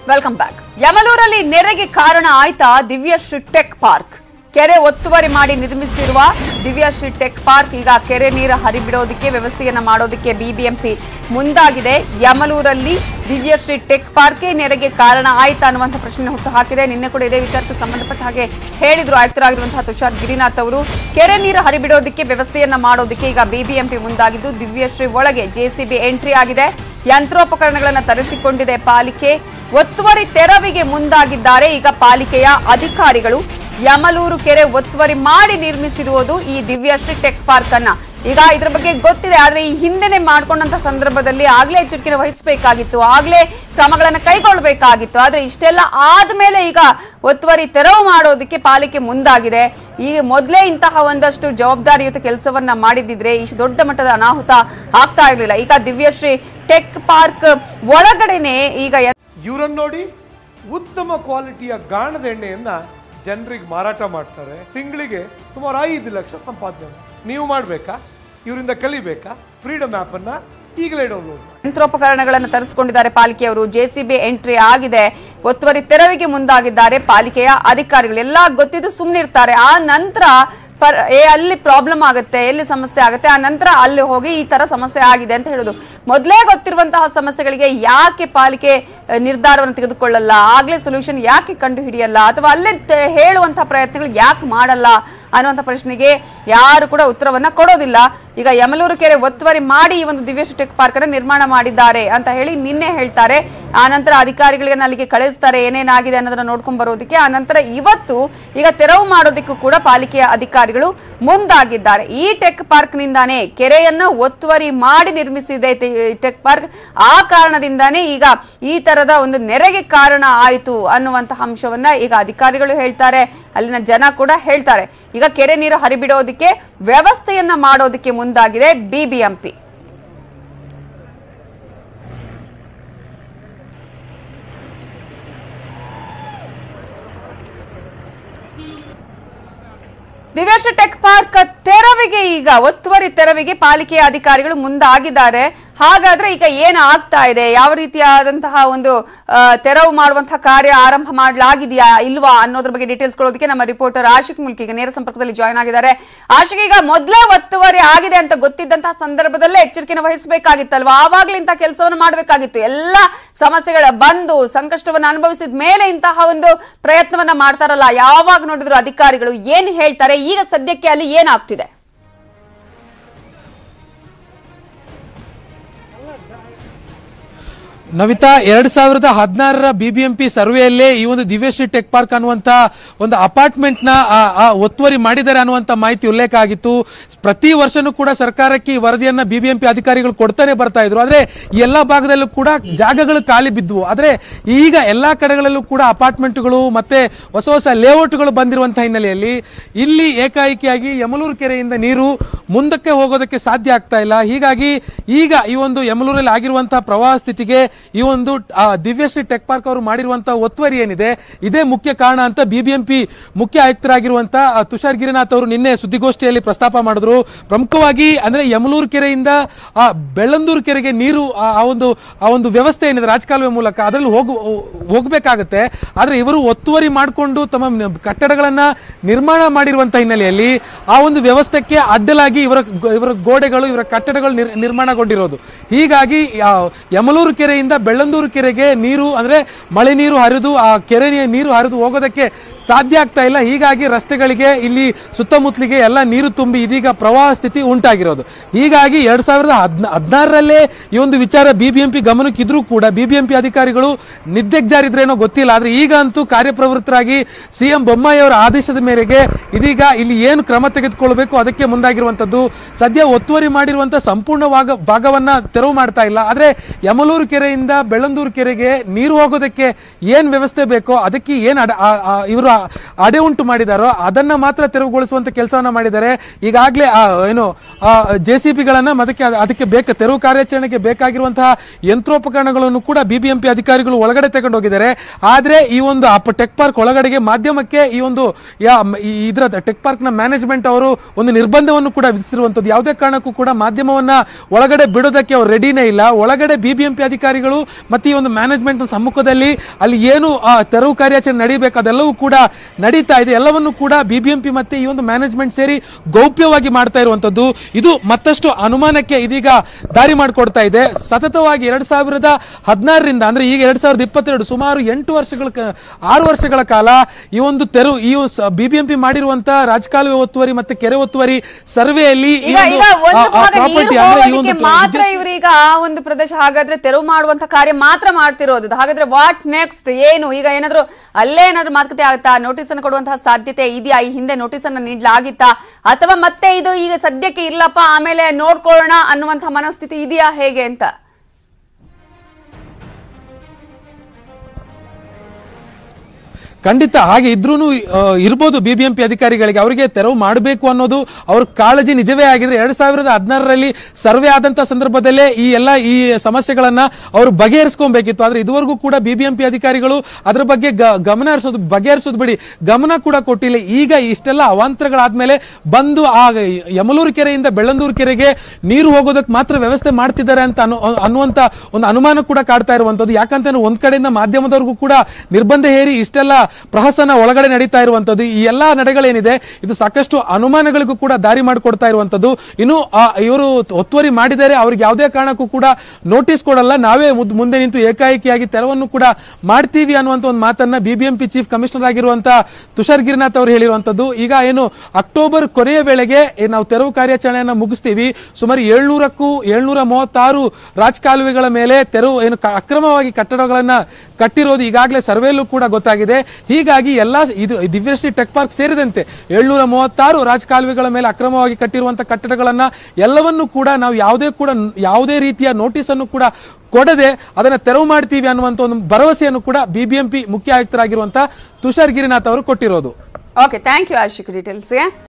Welcome back ಯಮಲೂರಲ್ಲಿ ನೆರೆಗೆ ಕಾರಣ ಆಯ್ತಾ Divyashree tech park ಕೆರೆ ಒತ್ತುವರಿ ಮಾಡಿ ನಿರ್ಮಿಸಿರುವ ದಿವ್ಯಶ್ರೀ ಟೆಕ್ ಪಾರ್ಕ್ ಈಗ ಕೆರೆ ನೀರು ಹರಿಬಿಡೋದಕ್ಕೆ ವ್ಯವಸ್ಥೆಯನ್ನ ಮಾಡೋದಕ್ಕೆ ಬಿಬಿಎಂಪಿ ಮುಂದಾಗಿದೆ ಯಮಲೂರಲ್ಲಿ ದಿವ್ಯಶ್ರೀ ಟೆಕ್ ಪಾರ್ಕೇ ನೆರೆಗೆ ಕಾರಣ ಆಯ್ತಾ ಅನ್ನುವಂಥ ಪ್ರಶ್ನೆ ಹುಟ್ಟು ಹಾಕಿದೆ ನಿನ್ನೆ ಕೂಡ ಇದೇ ವಿಚಾರಕ್ಕೆ ಸಂಬಂಧಪಟ್ಟ ಹಾಗೆ ಹೇಳಿದ್ರು ಆಯುಕ್ತರಾಗಿರುವಂತಹ ತುಷಾರ್ ಗಿರಿನಾಥ್ ಅವರು ಕೆರೆ ನೀರು ಹರಿಬಿಡೋದಕ್ಕೆ ವ್ಯವಸ್ಥೆಯನ್ನ ಮಾಡೋದಕ್ಕೆ ಈಗ ಬಿಬಿಎಂಪಿ ಮುಂದಾಗಿದ್ದು ದಿವ್ಯಶ್ರೀ ಒಳಗೆ ಜೆಸಿಬಿ ಎಂಟ್ರಿ ಆಗಿದೆ ಯಂತ್ರೋಪಕರಣಗಳನ್ನು ತರಿಸಿಕೊಂಡಿದೆ ಪಾಲಿಕೆ ಒತ್ತುವರಿ ತೆರವಿಗೆ ಮುಂದಾಗಿದ್ದಾರೆ ಈಗ ಪಾಲಿಕೆಯ ಅಧಿಕಾರಿಗಳು ಯಮಲೂರು ಕೆರೆ ಒತ್ತುವರಿ ಮಾಡಿ ನಿರ್ಮಿಸಿರುವುದು ಈ ದಿವ್ಯಶ್ರೀ ಟೆಕ್ ಪಾರ್ಕ್ ಅನ್ನ ಈಗ ಇದ್ರ ಬಗ್ಗೆ ಗೊತ್ತಿದೆ ಆದ್ರೆ ಈ ಹಿಂದೆನೆ ಮಾಡ್ಕೊಂಡಂತ ಸಂದರ್ಭದಲ್ಲಿ ಆಗ್ಲೇ ಎಚ್ಚರಿಕೆ ವಹಿಸಬೇಕಾಗಿತ್ತು ಆಗ್ಲೇ ಕ್ರಮಗಳನ್ನ ಕೈಗೊಳ್ಳಬೇಕಾಗಿತ್ತು ಆದ್ರೆ ಇಷ್ಟೆಲ್ಲ ಆದ್ಮೇಲೆ ಈಗ ಒತ್ತುವರಿ ತೆರವು ಮಾಡೋದಕ್ಕೆ ಪಾಲಿಕೆ ಮುಂದಾಗಿದೆ ಈಗ ಮೊದಲೇ ಇಂತಹ ಒಂದಷ್ಟು ಜವಾಬ್ದಾರಿಯುತ ಕೆಲಸವನ್ನ ಮಾಡಿದಿದ್ರೆ ಇಷ್ಟು ದೊಡ್ಡ ಮಟ್ಟದ ಅನಾಹುತ ಆಗ್ತಾ ಇರಲಿಲ್ಲ ಈಗ ದಿವ್ಯಶ್ರೀ ಟೆಕ್ ಪಾರ್ಕ್ ಒಳಗಡೆನೆ ಈಗ ಯ- ಇವರನ್ನು ನೋಡಿ ಉತ್ತಮ ಕ್ವಾಲಿಟಿಯ ಗಾಣದ ಎಣ್ಣೆಯನ್ನ ಜನರಿಗೆ ಮಾರಾಟ ಮಾಡ್ತಾರೆ ತಿಂಗಳಿಗೆ ಸುಮಾರು ಐದು ಲಕ್ಷ ಸಂಪಾದನೆ ಮಾಡಿ. ನೀವು ಮಾಡಬೇಕಾ ಇವರಿಂದ ಕಲಿಬೇಕಾ ಫ್ರೀಡಮ್ ಆ್ಯಪನ್ನು ಈಗಲೇ ಡೌನ್ಲೋಡ್ ಮಾಡಿ ಯಂತ್ರೋಪಕರಣಗಳನ್ನು ತರಿಸಿಕೊಂಡಿದ್ದಾರೆ ಪಾಲಿಕೆಯವರು ಜೆಸಿಬಿ ಎಂಟ್ರಿ ಆಗಿದೆ ಒತ್ತುವರಿ ತೆರವಿಗೆ ಮುಂದಾಗಿದ್ದಾರೆ ಪಾಲಿಕೆಯ ಅಧಿಕಾರಿಗಳು ಎಲ್ಲ ಗೊತ್ತಿದ್ದು ಸುಮ್ಮನಿರ್ತಾರೆ ಆ ನಂತರ ಪರ್ ಏ ಅಲ್ಲಿ ಪ್ರಾಬ್ಲಮ್ ಆಗುತ್ತೆ ಎಲ್ಲಿ ಸಮಸ್ಯೆ ಆಗುತ್ತೆ ಆ ನಂತರ ಅಲ್ಲಿ ಹೋಗಿ ಈ ತರ ಸಮಸ್ಯೆ ಆಗಿದೆ ಅಂತ ಹೇಳುದು ಮೊದಲೇ ಗೊತ್ತಿರುವಂತಹ ಸಮಸ್ಯೆಗಳಿಗೆ ಯಾಕೆ ಪಾಲಿಕೆ ಅಹ್, ನಿರ್ಧಾರವನ್ನು ತೆಗೆದುಕೊಳ್ಳಲ್ಲ ಆಗ್ಲೇ ಸೊಲ್ಯೂಷನ್ ಯಾಕೆ ಕಂಡು ಹಿಡಿಯಲ್ಲ ಅಥವಾ ಅಲ್ಲೇ ತ- ಹೇಳುವಂತಹ ಪ್ರಯತ್ನಗಳು ಯಾಕೆ ಮಾಡಲ್ಲ ಅನ್ನುವಂಥ ಪ್ರಶ್ನೆಗೆ ಯಾರು ಕೂಡ ಉತ್ತರವನ್ನ ಕೊಡೋದಿಲ್ಲ ಈಗ ಯಮಲೂರು ಕೆರೆ ಒತ್ತುವರಿ ಮಾಡಿ ಈ ಒಂದು ದಿವ್ಯಶ್ರೀ ಟೆಕ್ ಪಾರ್ಕ್ ಅನ್ನು ನಿರ್ಮಾಣ ಮಾಡಿದ್ದಾರೆ ಅಂತ ಹೇಳಿ ನಿನ್ನೆ ಹೇಳ್ತಾರೆ ಆ ನಂತರ ಅಧಿಕಾರಿಗಳಿಗೆ ಅಲ್ಲಿಗೆ ಕಳಿಸ್ತಾರೆ ಏನೇನಾಗಿದೆ ಅನ್ನೋದನ್ನ ನೋಡ್ಕೊಂಡ್ ಬರೋದಕ್ಕೆ ಆ ನಂತರ ಇವತ್ತು ಈಗ ತೆರವು ಮಾಡೋದಕ್ಕೂ ಕೂಡ ಪಾಲಿಕೆಯ ಅಧಿಕಾರಿಗಳು ಮುಂದಾಗಿದ್ದಾರೆ ಈ ಟೆಕ್ ಪಾರ್ಕ್ ನಿಂದಾನೇ ಕೆರೆಯನ್ನ ಒತ್ತುವರಿ ಮಾಡಿ ನಿರ್ಮಿಸಿದೆ ತೆ- ಟೆಕ್ ಪಾರ್ಕ್ ಆ ಕಾರಣದಿಂದಾನೇ ಈಗ ಈ ತರದ ಒಂದು ನೆರೆಗೆ ಕಾರಣ ಆಯಿತು ಅನ್ನುವಂತಹ ಅಂಶವನ್ನ ಈಗ ಅಧಿಕಾರಿಗಳು ಹೇಳ್ತಾರೆ ಅಲ್ಲಿನ ಜನ ಕೂಡ ಹೇಳ್ತಾರೆ ಈಗ ಕೆರೆ ನೀರು ಹರಿಬಿಡೋದಕ್ಕೆ ವ್ಯವಸ್ಥೆಯನ್ನ ಮಾಡೋದಕ್ಕೆ ಮುಂದಾಗಿದೆ ಬಿಬಿಎಂಪಿ ದಿವ್ಯಶ್ರೀ ಟೆಕ್ ಪಾರ್ಕ್ ತೆರವಿಗೆ ಈಗ ಒತ್ತುವರಿ ತೆರವಿಗೆ ಪಾಲಿಕೆಯ ಅಧಿಕಾರಿಗಳು ಮುಂದಾಗಿದ್ದಾರೆ ಹಾಗಾದ್ರೆ ಈಗ ಏನು ಆಗ್ತಾ ಇದೆ ಯಾವ ರೀತಿಯಾದಂತಹ ಒಂದು ಆ, ತೆರವು ಮಾಡುವಂತಹ ಕಾರ್ಯ ಆರಂಭ ಮಾಡಲಾಗಿದೆಯಾ ಇಲ್ವಾ ಅನ್ನೋದ್ರ ಬಗ್ಗೆ ಡೀಟೇಲ್ಸ್ ಕೊಡೋದಕ್ಕೆ ನಮ್ಮ ರಿಪೋರ್ಟರ್ ಆಶಿಕ್ ಮುಲ್ಕಿ ಈಗ ನೇರ ಸಂಪರ್ಕದಲ್ಲಿ ಜಾಯ್ನ್ ಆಗಿದ್ದಾರೆ ಆಶಿಕ್ ಈಗ ಮೊದಲೇ ಒತ್ತುವರಿ ಆಗಿದೆ ಅಂತ ಗೊತ್ತಿದ್ದಂತಹ ಸಂದರ್ಭದಲ್ಲೇ ಎಚ್ಚರಿಕೆನ ವಹಿಸಬೇಕಾಗಿತ್ತಲ್ವಾ ಆವಾಗ್ಲೇ ಇಂತಹ ಕೆಲಸವನ್ನು ಮಾಡಬೇಕಾಗಿತ್ತು ಎಲ್ಲ ಸಮಸ್ಯೆಗಳ ಬಂದು ಸಂಕಷ್ಟವನ್ನು ಅನುಭವಿಸಿದ ಮೇಲೆ ಇಂತಹ ಒಂದು ಪ್ರಯತ್ನವನ್ನ ಮಾಡ್ತಾರಲ್ಲ ಯಾವಾಗ ನೋಡಿದ್ರು ಅಧಿಕಾರಿಗಳು ಏನ್ ಹೇಳ್ತಾರೆ ಈಗ ಸದ್ಯಕ್ಕೆ ಅಲ್ಲಿ ಏನಾಗ್ತಿದೆ ನವಿತಾ ಎರಡ್ ಸಾವಿರದ ಹದಿನಾರರ ಬಿಬಿಎಂಪಿ ಸರ್ವೆಯಲ್ಲೇ ಈ ಒಂದು ದಿವ್ಯಶ್ರೀ ಟೆಕ್ ಪಾರ್ಕ್ ಅನ್ನುವಂತ ಒಂದು ಅಪಾರ್ಟ್ಮೆಂಟ್ ನ ಆ, ಆ, ಒತ್ತುವರಿ ಮಾಡಿದ್ದಾರೆ ಅನ್ನುವಂತ ಮಾಹಿತಿ ಉಲ್ಲೇಖ ಆಗಿತ್ತು ಪ್ರತಿ ವರ್ಷನೂ ಕೂಡ ಸರ್ಕಾರಕ್ಕೆ ಈ ವರದಿಯನ್ನ ಬಿಬಿಎಂಪಿ ಅಧಿಕಾರಿಗಳು ಕೊಡ್ತಾನೆ ಬರ್ತಾ ಇದ್ರು ಆದ್ರೆ ಈ ಎಲ್ಲಾ ಭಾಗದಲ್ಲೂ ಕೂಡ ಜಾಗಗಳು ಖಾಲಿ ಬಿದ್ವು ಆದ್ರೆ ಈಗ ಎಲ್ಲಾ ಕಡೆಗಳಲ್ಲೂ ಕೂಡ ಅಪಾರ್ಟ್ಮೆಂಟ್ಗಳು ಮತ್ತೆ ಹೊಸ ಹೊಸ ಲೇಔಟ್ಗಳು ಬಂದಿರುವಂತಹ ಹಿನ್ನೆಲೆಯಲ್ಲಿ ಇಲ್ಲಿ ಏಕಾಏಕಿಯಾಗಿ ಯಮಲೂರು ಕೆರೆಯಿಂದ ನೀರು ಮುಂದಕ್ಕೆ ಹೋಗೋದಕ್ಕೆ ಸಾಧ್ಯ ಆಗ್ತಾ ಇಲ್ಲ ಹೀಗಾಗಿ ಈಗ ಈ ಒಂದು ಯಮಲೂರಲ್ಲಿ ಆಗಿರುವಂತಹ ಪ್ರವಾಹ ಸ್ಥಿತಿಗೆ ಈ ಒಂದು ಆ, ದಿವ್ಯಶ್ರೀ ಟೆಕ್ ಪಾರ್ಕ್ ಅವರು ಮಾಡಿರುವಂತಹ ಒತ್ತುವರಿ ಏನಿದೆ ಇದೇ ಮುಖ್ಯ ಕಾರಣ ಅಂತ ಬಿಬಿಎಂಪಿ ಮುಖ್ಯ ಆಯುಕ್ತರಾಗಿರುವಂತಹ ಆ, ತುಷಾರ್ ಗಿರಿನಾಥ್ ಅವರು ನಿನ್ನೆ ಸುದ್ದಿಗೋಷ್ಠಿಯಲ್ಲಿ ಪ್ರಸ್ತಾಪ ಮಾಡಿದ್ರು ಪ್ರಮುಖವಾಗಿ ಅಂದ್ರೆ ಯಮಲೂರು ಕೆರೆಯಿಂದ ಆ ಬೆಳ್ಳಂದೂರು ಕೆರೆಗೆ ನೀರು ಆ ಆ ಒಂದು ಆ ಒಂದು ವ್ಯವಸ್ಥೆ ಏನಿದೆ ರಾಜಕಾಲುವೆ ಮೂಲಕ ಅದರಲ್ಲಿ ಹೋಗು ಹೋಗ್ಬೇಕಾಗತ್ತೆ ಆದ್ರೆ ಇವರು ಒತ್ತುವರಿ ಮಾಡಿಕೊಂಡು ತಮ್ಮ ನ- ಕಟ್ಟಡಗಳನ್ನ ನಿರ್ಮಾಣ ಮಾಡಿರುವಂತ ಹಿನ್ನೆಲೆಯಲ್ಲಿ ಆ ಒಂದು ವ್ಯವಸ್ಥೆಗೆ ಅಡ್ಡಲಾಗಿ ಇವರ ಇವರ ಗೋಡೆಗಳು ಇವರ ಕಟ್ಟಡಗಳು ನಿರ್- ನಿರ್ಮಾಣಗೊಂಡಿರೋದು ಹೀಗಾಗಿ ಆ ಯಮಲೂರು ಕೆರೆಯಿಂದ ಬೆಳ್ಳಂದೂರು ಕೆರೆಗೆ ನೀರು ಅಂದ್ರೆ ಮಳೆ ನೀರು ಹರಿದು ಆ ಕೆರೆ ನೀ- ನೀರು ಹರಿದು ಹೋಗೋದಕ್ಕೆ ಸಾಧ್ಯ ಆಗ್ತಾ ಇಲ್ಲ ಹೀಗಾಗಿ ರಸ್ತೆಗಳಿಗೆ ಇಲ್ಲಿ ಸುತ್ತಮುತ್ತಲಿಗೆ ಎಲ್ಲ ನೀರು ತುಂಬಿ ಇದೀಗ ಪ್ರವಾಹ ಸ್ಥಿತಿ ಉಂಟಾಗಿರೋದು ಹೀಗಾಗಿ ಎರಡ್ ಸಾವಿರದ ಹದ್ನ ಹದಿನಾರರಲ್ಲೇ ಈ ಒಂದು ವಿಚಾರ ಬಿಬಿಎಂಪಿ ಗಮನಕ್ಕಿದ್ರೂ ಕೂಡ ಬಿಬಿಎಂಪಿ ಅಧಿಕಾರಿಗಳು ನಿದ್ದೆಗ್ಜಾರಿದ್ರೇನೋ ಗೊತ್ತಿಲ್ಲ ಆದ್ರೆ ಈಗ ಅಂತೂ ಕಾರ್ಯಪ್ರವೃತ್ತರಾಗಿ ಸಿಎಂ ಬೊಮ್ಮಾಯಿ ಅವರ ಆದೇಶದ ಮೇರೆಗೆ ಇದೀಗ ಇಲ್ಲಿ ಏನು ಕ್ರಮ ತೆಗೆದುಕೊಳ್ಬೇಕು ಅದಕ್ಕೆ ಮುಂದಾಗಿರುವಂತದ್ದು ಸದ್ಯ ಒತ್ತುವರಿ ಮಾಡಿರುವಂತ ಸಂಪೂರ್ಣ ಭಾಗ ಭಾಗವನ್ನ ತೆರವು ಮಾಡ್ತಾ ಇಲ್ಲ ಆದ್ರೆ ಯಮಲೂರು ಕೆರೆಯಿಂದ ಬೆಳ್ಳಂದೂರು ಕೆರೆಗೆ ನೀರು ಹೋಗೋದಕ್ಕೆ ಏನ್ ವ್ಯವಸ್ಥೆ ಬೇಕೋ ಅದಕ್ಕೆ ಏನ್ ಅಡ- ಆ- ಆ- ಇವರು ಅಡೆ ಉಂಟು ಮಾಡಿದಾರೋ ಅದನ್ನ ಮಾತ್ರ ತೆರವುಗೊಳಿಸುವಂತ ಕೆಲಸವನ್ನ ಮಾಡಿದ್ದಾರೆ ಈಗಾಗಲೇ ಏನು ಜೆ ಸಿ ಪಿಗಳನ್ನ ಅದಕ್ಕೆ ಅದಕ್ಕೆ ಬೇಕ ತೆರವು ಕಾರ್ಯಾಚರಣೆಗೆ ಬೇಕಾಗಿರುವಂತಹ ಯಂತ್ರೋಪಕರಣಗಳನ್ನು ಕೂಡ ಬಿಬಿಎಂಪಿ ಅಧಿಕಾರಿಗಳು ಒಳಗಡೆ ತಗೊಂಡು ಹೋಗಿದ್ದಾರೆ ಆದ್ರೆ ಈ ಒಂದು ಅಪ್ಪ ಟೆಕ್ ಪಾರ್ಕ್ ಒಳಗಡೆಗೆ ಮಾಧ್ಯಮಕ್ಕೆ ಈ ಒಂದು ಯಾ- ಈ ಇದರ ಟೆಕ್ ಪಾರ್ಕ್ ನ ಮ್ಯಾನೇಜ್ಮೆಂಟ್ ಅವರು ಒಂದು ನಿರ್ಬಂಧವನ್ನು ಕೂಡ ವಿಧಿಸಿರುವಂತದ್ದು ಯಾವುದೇ ಕಾರಣಕ್ಕೂ ಕೂಡ ಮಾಧ್ಯಮವನ್ನ ಒಳಗಡೆ ಬಿಡೋದಕ್ಕೆ ಅವ್ರು ರೆಡಿನೇ ಇಲ್ಲ ಒಳಗಡೆ ಬಿಬಿಎಂಪಿ ಅಧಿಕಾರಿಗಳು ಅಧಿಕಾರಿಗಳು ಮತ್ತೆ ಈ ಒಂದು ಮ್ಯಾನೇಜ್ಮೆಂಟ್ ಸಮ್ಮುಖದಲ್ಲಿ ಅಲ್ಲಿ ಏನು ಆ, ತೆರವು ಕಾರ್ಯಾಚರಣೆ ನಡೀಬೇಕು ಅದೆಲ್ಲವೂ ಕೂಡ ನಡೀತಾ ಇದೆ ಎಲ್ಲವನ್ನು ಕೂಡ ಬಿಬಿಎಂಪಿ ಮತ್ತೆ ಈ ಒಂದು ಮ್ಯಾನೇಜ್ಮೆಂಟ್ ಸೇರಿ ಗೌಪ್ಯವಾಗಿ ಮಾಡ್ತಾ ಇರುವಂತದ್ದು ಇದು ಮತ್ತಷ್ಟು ಅನುಮಾನಕ್ಕೆ ಇದೀಗ ದಾರಿ ಮಾಡಿಕೊಡ್ತಾ ಇದೆ ಸತತವಾಗಿ ಎರಡ್ ಸಾವಿರದ ಹದಿನಾರರಿಂದ ಅಂದ್ರೆ ಈಗ ಎರಡ್ ಸಾವಿರದ ಇಪ್ಪತ್ತೆರಡು ಸುಮಾರು ಎಂಟು ವರ್ಷಗಳ ಕ- ಆರು ವರ್ಷಗಳ ಕಾಲ ಈ ಒಂದು ತೆರವು ಈ ಬಿಬಿಎಂಪಿ ಮಾಡಿರುವಂತ ರಾಜಕಾಲುವೆ ಒತ್ತುವರಿ ಮತ್ತೆ ಕೆರೆ ಒತ್ತುವರಿ ಸರ್ವೆಯಲ್ಲಿ ಈ ಈಗ ಒಂದು, ಈಗ ಒಂದು ಆ, ಆ ಭಾಗ ನೀರು property ಅಂದ್ರೆ ಈ ಹೋಗೋದಕ್ಕೆ ಒಂದು ಮಾತ್ರ ಇವರೀಗ ಆ ಒಂದು ಪ್ರದೇಶ ಹಾಗಾದ್ರೆ ತೆರವು ಮಾಡುವಂತ ಕಾರ್ಯ ಮಾತ್ರ ಮಾಡ್ತಿರೋದು ಹಾಗಾದ್ರೆ ವಾಟ್ ನೆಕ್ಸ್ಟ್ ಏನು ಈಗ ಏನಾದ್ರು ಅಲ್ಲೇ ಏನಾದ್ರು ಮಾತುಕತೆ ಆಗುತ್ತಾ ನೋಟಿಸ್ ಅನ್ನು ಕೊಡುವಂತಹ ಸಾಧ್ಯತೆ ಇದೆಯಾ ಈ ಹಿಂದೆ ನೋಟಿಸ್ ಅನ್ನ ನೀಡಲಾಗಿತ್ತಾ ಅಥವಾ ಮತ್ತೆ ಇದು ಈಗ ಸದ್ಯಕ್ಕೆ ಇಲ್ಲಪ್ಪ ಆಮೇಲೆ ನೋಡ್ಕೊಳ್ಳೋಣ ಅನ್ನುವಂತಹ ಮನಸ್ಥಿತಿ ಇದೆಯಾ ಹೇಗೆ ಅಂತ ಖಂಡಿತ ಹಾಗೆ ಇದ್ರೂ ಇರ್ಬೋದು ಬಿಬಿಎಂಪಿ ಅಧಿಕಾರಿಗಳಿಗೆ ಅವರಿಗೆ ತೆರವು ಮಾಡಬೇಕು ಅನ್ನೋದು ಅವ್ರ ಕಾಳಜಿ ನಿಜವೇ ಆಗಿದ್ರೆ ಎರಡ್ ಸಾವಿರದ ಹದಿನಾರರಲ್ಲಿ ಸರ್ವೆ ಆದಂತ ಸಂದರ್ಭದಲ್ಲೇ ಈ ಎಲ್ಲ ಈ ಸಮಸ್ಯೆಗಳನ್ನ ಅವರು ಬಗೆಹರಿಸ್ಕೊಬೇಕಿತ್ತು ಆದ್ರೆ ಇದುವರೆಗೂ ಕೂಡ ಬಿಬಿಎಂಪಿ ಅಧಿಕಾರಿಗಳು ಅದ್ರ ಬಗ್ಗೆ ಗ- ಗಮನ ಹರಿಸೋದು ಬಗೆಹರಿಸೋದು ಬಿಡಿ ಗಮನ ಕೂಡ ಕೊಟ್ಟಿಲ್ಲ ಈಗ ಇಷ್ಟೆಲ್ಲ ಅವಾಂತರಗಳಾದ್ಮೇಲೆ ಬಂದು ಆ ಯಮಲೂರು ಕೆರೆಯಿಂದ ಬೆಳ್ಳಂದೂರು ಕೆರೆಗೆ ನೀರು ಹೋಗೋದಕ್ಕೆ ಮಾತ್ರ ವ್ಯವಸ್ಥೆ ಮಾಡ್ತಿದ್ದಾರೆ ಅಂತ ಅನ್ನು ಅನ್ನುವಂತ ಒಂದು ಅನುಮಾನ ಕೂಡ ಕಾಡ್ತಾ ಇರುವಂತದ್ದು ಯಾಕಂತ ಒಂದ್ ಕಡೆಯಿಂದ ಮಾಧ್ಯಮದವರೆಗೂ ಕೂಡ ನಿರ್ಬಂಧ ಹೇರಿ ಇಷ್ಟೆಲ್ಲ ಪ್ರಹಸನ ಒಳಗಡೆ ನಡೀತಾ ಇರುವಂತದ್ದು ಈ ಎಲ್ಲಾ ನಡೆಗಳೇನಿದೆ ಇದು ಸಾಕಷ್ಟು ಅನುಮಾನಗಳಿಗೂ ಕೂಡ ದಾರಿ ಮಾಡಿಕೊಡ್ತಾ ಇರುವಂತದ್ದು ಇನ್ನು ಆ ಇವರು ಒತ್ತುವರಿ ಮಾಡಿದರೆ ಅವ್ರಿಗೆ ಯಾವುದೇ ಕಾರಣಕ್ಕೂ ಕೂಡ ನೋಟಿಸ್ ಕೊಡಲ್ಲ ನಾವೇ ಮುದ್- ಮುಂದೆ ನಿಂತು ಏಕಾಏಕಿಯಾಗಿ ತೆರವನ್ನು ಕೂಡ ಮಾಡ್ತೀವಿ ಅನ್ನುವಂತ ಒಂದು ಮಾತನ್ನ ಬಿಬಿಎಂಪಿ ಚೀಫ್ ಕಮಿಷನರ್ ಆಗಿರುವಂತ ತುಷಾರ್ ಗಿರಿನಾಥ್ ಅವರು ಹೇಳಿರುವಂತದ್ದು ಈಗ ಏನು ಅಕ್ಟೋಬರ್ ಕೊನೆಯ ವೇಳೆಗೆ ಏ ನಾವು ತೆರವು ಕಾರ್ಯಾಚರಣೆಯನ್ನ ಮುಗಿಸ್ತೀವಿ ಸುಮಾರು ಏಳ್ನೂರಕ್ಕೂ ಏಳ್ನೂರ ಮೂವತ್ತಾರು ರಾಜಕಾಲುವೆಗಳ ಮೇಲೆ ತೆರವು ಏನು ಕ- ಅಕ್ರಮವಾಗಿ ಕಟ್ಟಡಗಳನ್ನ ಕಟ್ಟಿರೋದು ಈಗಾಗಲೇ ಸರ್ವೆಯಲ್ಲೂ ಕೂಡ ಗೊತ್ತಾಗಿದೆ ಹೀಗಾಗಿ ಎಲ್ಲ ಇದು ದಿವ್ಯಶ್ರೀ ಟೆಕ್ ಪಾರ್ಕ್ ಸೇರಿದಂತೆ ಏಳ್ನೂರ ಮೂವತ್ತಾರು ರಾಜಕಾಲುವೆಗಳ ಮೇಲೆ ಅಕ್ರಮವಾಗಿ ಕಟ್ಟಿರುವಂತ ಕಟ್ಟಡಗಳನ್ನ ಎಲ್ಲವನ್ನೂ ಕೂಡ ನಾವು ಯಾವುದೇ ಕೂಡ ಯಾವುದೇ ರೀತಿಯ ನೋಟಿಸ್ ಅನ್ನು ಕೂಡ ಕೊಡದೆ ಅದನ್ನ ತೆರವು ಮಾಡ್ತೀವಿ ಅನ್ನುವಂತ ಒಂದು ಭರವಸೆಯನ್ನು ಕೂಡ ಬಿಬಿಎಂಪಿ ಮುಖ್ಯ ಆಯುಕ್ತರಾಗಿರುವಂತ ತುಷಾರ್ ಗಿರಿನಾಥ್ ಅವರು ಕೊಟ್ಟಿರೋದು ಓಕೆ ಥ್ಯಾಂಕ್ ಯು ಆಶಿಕ್ ಡೀಟೇಲ್ಸ್ಗೆ